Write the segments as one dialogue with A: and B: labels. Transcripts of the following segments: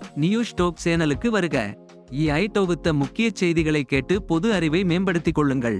A: news dope சேனலுக்கு வருக EI தொகுத்த முக்கிய செய்திகளை கேட்டு பொது அறிவை மேம்படுத்திக் கொள்ளுங்கள்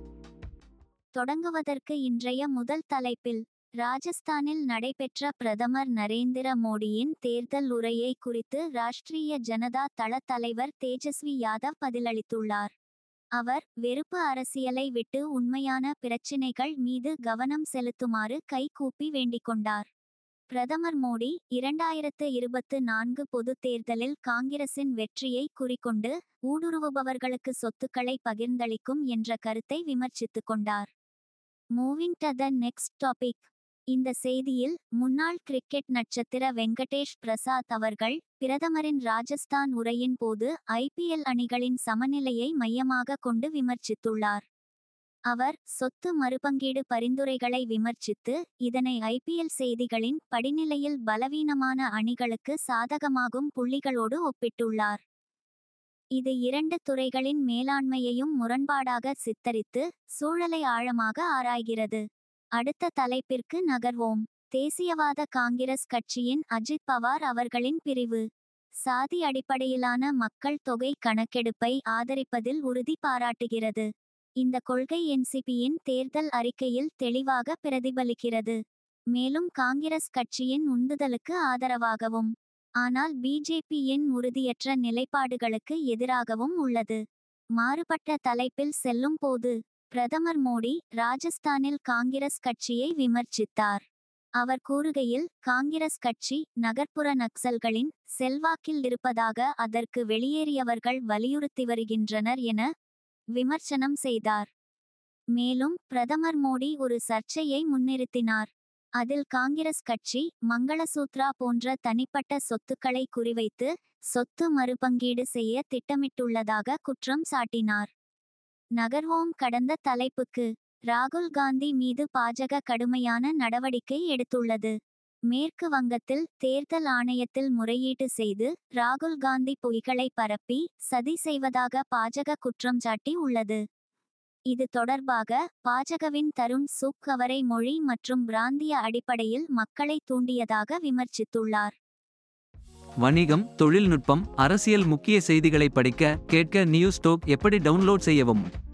B: தொடங்குவதற்கு இன்றைய முதல் தலைப்பில் ராஜஸ்தானில் நடைபெற்ற பிரதமர் நரேந்திர மோடியின் தேர்தல் உரையை குறித்து ராஷ்டிரிய ஜனதா தள தலைவர் தேஜஸ்வி யாதவ் பதிலளித்துள்ளார் அவர் வெறுப்பு அரசியலை விட்டு உண்மையான பிரச்சினைகள் மீது கவனம் செலுத்துமாறு கை கூப்பி வேண்டிக்கொண்டார் பிரதமர் மோடி இரண்டாயிரத்து இருபத்து நான்கு பொதுத் தேர்தலில் காங்கிரசின் வெற்றியை குறிக்கொண்டு ஊடுருவுபவர்களுக்கு சொத்துக்களை பகிர்ந்தளிக்கும் என்ற கருத்தை விமர்சித்துக் கொண்டார் moving to the next topic இந்த செய்தியில் முன்னாள் கிரிக்கெட் நட்சத்திர வெங்கடேஷ் பிரசாத் அவர்கள் பிரதமரின் ராஜஸ்தான் உரையின் போது ஐபிஎல் அணிகளின் சமநிலையை மையமாக கொண்டு விமர்சித்துள்ளார் அவர் சொத்து மறுபங்கீடு பரிந்துரைகளை விமர்சித்து இதனை ஐபிஎல் செய்திகளின் படிநிலையில் பலவீனமான அணிகளுக்கு சாதகமாகும் புள்ளிகளோடு ஒப்பிட்டுள்ளார் இது இரண்டு துறைகளின் மேலாண்மையையும் முரண்பாடாக சித்தரித்து சூழலை ஆழமாக ஆராய்கிறது அடுத்த தலைப்பிற்கு நகர்வோம் தேசியவாத காங்கிரஸ் கட்சியின் அஜித் பவார் அவர்களின் பிரிவு சாதி அடிப்படையிலான மக்கள் தொகை கணக்கெடுப்பை ஆதரிப்பதில் உறுதி பாராட்டுகிறது இந்த கொள்கை என்சிபியின் தேர்தல் அறிக்கையில் தெளிவாக பிரதிபலிக்கிறது மேலும் காங்கிரஸ் கட்சியின் உந்துதலுக்கு ஆதரவாகவும் ஆனால் பிஜேபியின் உறுதியற்ற நிலைப்பாடுகளுக்கு எதிராகவும் உள்ளது மாறுபட்ட தலைப்பில் செல்லும் போது பிரதமர் மோடி ராஜஸ்தானில் காங்கிரஸ் கட்சியை விமர்சித்தார் அவர் கூறுகையில் காங்கிரஸ் கட்சி நகர்ப்புற நக்சல்களின் செல்வாக்கில் இருப்பதாக அதற்கு வெளியேறியவர்கள் வலியுறுத்தி வருகின்றனர் என விமர்சனம் செய்தார் மேலும் பிரதமர் மோடி ஒரு சர்ச்சையை முன்னிறுத்தினார் அதில் காங்கிரஸ் கட்சி மங்களசூத்ரா போன்ற தனிப்பட்ட சொத்துக்களை குறிவைத்து சொத்து மறுபங்கீடு செய்ய திட்டமிட்டுள்ளதாக குற்றம் சாட்டினார் நகர்வோம் கடந்த தலைப்புக்கு ராகுல் காந்தி மீது பாஜக கடுமையான நடவடிக்கை எடுத்துள்ளது மேற்கு வங்கத்தில் தேர்தல் ஆணையத்தில் முறையீட்டு செய்து ராகுல் காந்தி பொய்களை பரப்பி சதி செய்வதாக பாஜக குற்றம் சாட்டி உள்ளது இது தொடர்பாக பாஜகவின் தருண் சுக் அவரை மொழி மற்றும் பிராந்திய அடிப்படையில் மக்களை தூண்டியதாக விமர்சித்துள்ளார்
A: வணிகம் தொழில்நுட்பம் அரசியல் முக்கிய செய்திகளை படிக்க கேட்க நியூஸ் டோப் எப்படி டவுன்லோட் செய்யவும்